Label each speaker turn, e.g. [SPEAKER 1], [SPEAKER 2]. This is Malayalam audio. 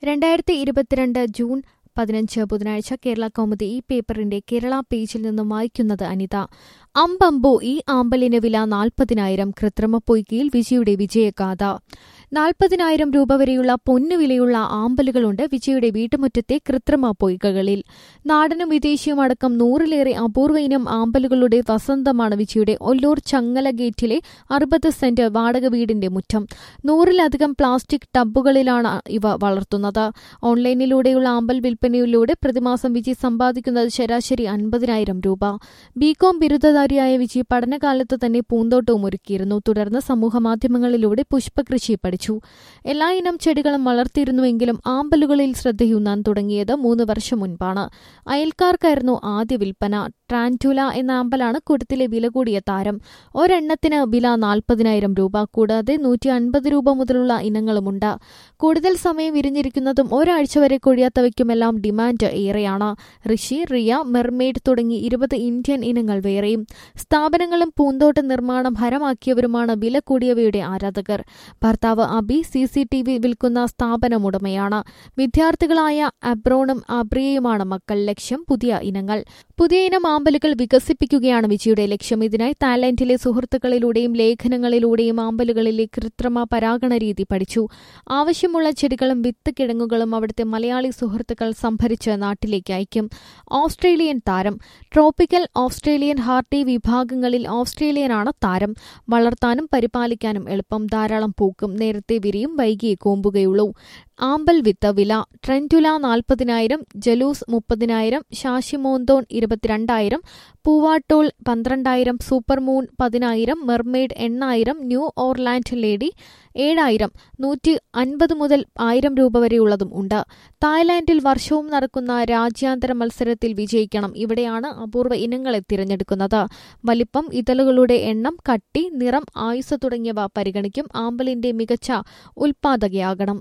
[SPEAKER 1] രണ്ടായിരത്തി ഇരുപത്തിരണ്ട് ജൂൺ പതിനഞ്ച് ബുധനാഴ്ച കേരള കൗമുദി ഈ പേപ്പറിന്റെ കേരള പേജിൽ നിന്നും വായിക്കുന്നത് അനിത അമ്പമ്പോ ഈ ആമ്പലിന് വില നാൽപ്പതിനായിരം കൃത്രിമ പൊയ്കയിൽ വിജയുടെ വിജയഗാഥ നാൽപ്പതിനായിരം രൂപ വരെയുള്ള പൊന്നുവിലയുള്ള ആമ്പലുകളുണ്ട് വിജയുടെ വീട്ടുമുറ്റത്തെ കൃത്രിമ പൊയ്കകളിൽ നാടനും വിദേശിയും അടക്കം നൂറിലേറെ അപൂർവ ഇനം ആമ്പലുകളുടെ വസന്തമാണ് വിജയുടെ ഒല്ലൂർ ചങ്ങല ഗേറ്റിലെ അറുപത് സെന്റ് വാടക വീടിന്റെ മുറ്റം നൂറിലധികം പ്ലാസ്റ്റിക് ടബുകളിലാണ് ഇവ വളർത്തുന്നത് ഓൺലൈനിലൂടെയുള്ള ആമ്പൽ വിൽപ്പനയിലൂടെ പ്രതിമാസം വിജി സമ്പാദിക്കുന്നത് ശരാശരി അൻപതിനായിരം രൂപ ബികോം ബിരുദധാരിയായ വിജി പഠനകാലത്ത് തന്നെ പൂന്തോട്ടവും ഒരുക്കിയിരുന്നു തുടർന്ന് സമൂഹമാധ്യമങ്ങളിലൂടെ പുഷ്പകൃഷി പഠിച്ചു എല്ലാ ഇനം ചെടികളും വളർത്തിയിരുന്നുവെങ്കിലും ആമ്പലുകളിൽ ശ്രദ്ധയൂന്നാൻ തുടങ്ങിയത് മൂന്ന് വർഷം മുൻപാണ് അയൽക്കാർക്കായിരുന്നു ആദ്യ വിൽപ്പന ട്രാൻറ്റുല എന്ന ആമ്പലാണ് കൂട്ടത്തിലെ വില കൂടിയ താരം ഒരെണ്ണത്തിന് വില നാൽപ്പതിനായിരം രൂപ കൂടാതെ നൂറ്റി അൻപത് രൂപ മുതലുള്ള ഇനങ്ങളുമുണ്ട് കൂടുതൽ സമയം വിരിഞ്ഞിരിക്കുന്നതും ഒരാഴ്ച വരെ കൊഴിയാത്തവയ്ക്കുമെല്ലാം ഡിമാൻഡ് ഏറെയാണ് ഋഷി റിയ മെർമെയ്ഡ് തുടങ്ങി ഇരുപത് ഇന്ത്യൻ ഇനങ്ങൾ വേറെയും സ്ഥാപനങ്ങളും പൂന്തോട്ട നിർമ്മാണം ഹരമാക്കിയവരുമാണ് വില കൂടിയവയുടെ ആരാധകർ ഭർത്താവ് Abi C C T V വിൽക്കുന്ന സ്ഥാപനമുടമയാണ് വിദ്യാർത്ഥികളായ അബ്രോണും അബ്രിയയുമാണ് മക്കൾ ലക്ഷ്യം പുതിയ ഇനങ്ങൾ പുതിയ ഇനം ആമ്പലുകൾ വികസിപ്പിക്കുകയാണ് വിജയുടെ ലക്ഷ്യം ഇതിനായി തായ്ലൻഡിലെ സുഹൃത്തുക്കളിലൂടെയും ലേഖനങ്ങളിലൂടെയും ആമ്പലുകളിലെ കൃത്രിമ പരാഗണ രീതി പഠിച്ചു ആവശ്യമുള്ള ചെടികളും വിത്ത് കിഴങ്ങുകളും അവിടുത്തെ മലയാളി സുഹൃത്തുക്കൾ സംഭരിച്ച് നാട്ടിലേക്ക് അയക്കും ഓസ്ട്രേലിയൻ താരം ട്രോപ്പിക്കൽ ഓസ്ട്രേലിയൻ ഹാർട്ടി വിഭാഗങ്ങളിൽ ഓസ്ട്രേലിയനാണ് താരം വളർത്താനും പരിപാലിക്കാനും എളുപ്പം ധാരാളം പൂക്കും നേരത്തെ വിരിയും വൈകിയേ കൂമ്പുകയുള്ളൂ ആമ്പൽ വിത്ത് വില ട്രെൻറ്റുല നാൽപ്പതിനായിരം ജലൂസ് മുപ്പതിനായിരം ശാശിമോന്തോൺ ഇരുപത്തിരണ്ടായിരം പൂവാട്ടോൾ പന്ത്രണ്ടായിരം സൂപ്പർമൂൺ പതിനായിരം മെർമെയ്ഡ് എണ്ണായിരം ന്യൂ ഓർലാൻഡ് ലേഡി ഏഴായിരം നൂറ്റി അൻപത് മുതൽ ആയിരം രൂപ വരെയുള്ളതും ഉണ്ട് തായ്ലാന്റിൽ വർഷവും നടക്കുന്ന രാജ്യാന്തര മത്സരത്തിൽ വിജയിക്കണം ഇവിടെയാണ് അപൂർവ ഇനങ്ങളെ തിരഞ്ഞെടുക്കുന്നത് വലിപ്പം ഇതളുകളുടെ എണ്ണം കട്ടി നിറം ആയുസ് തുടങ്ങിയവ പരിഗണിക്കും ആമ്പലിന്റെ മികച്ച ഉൽപാദകയാകണം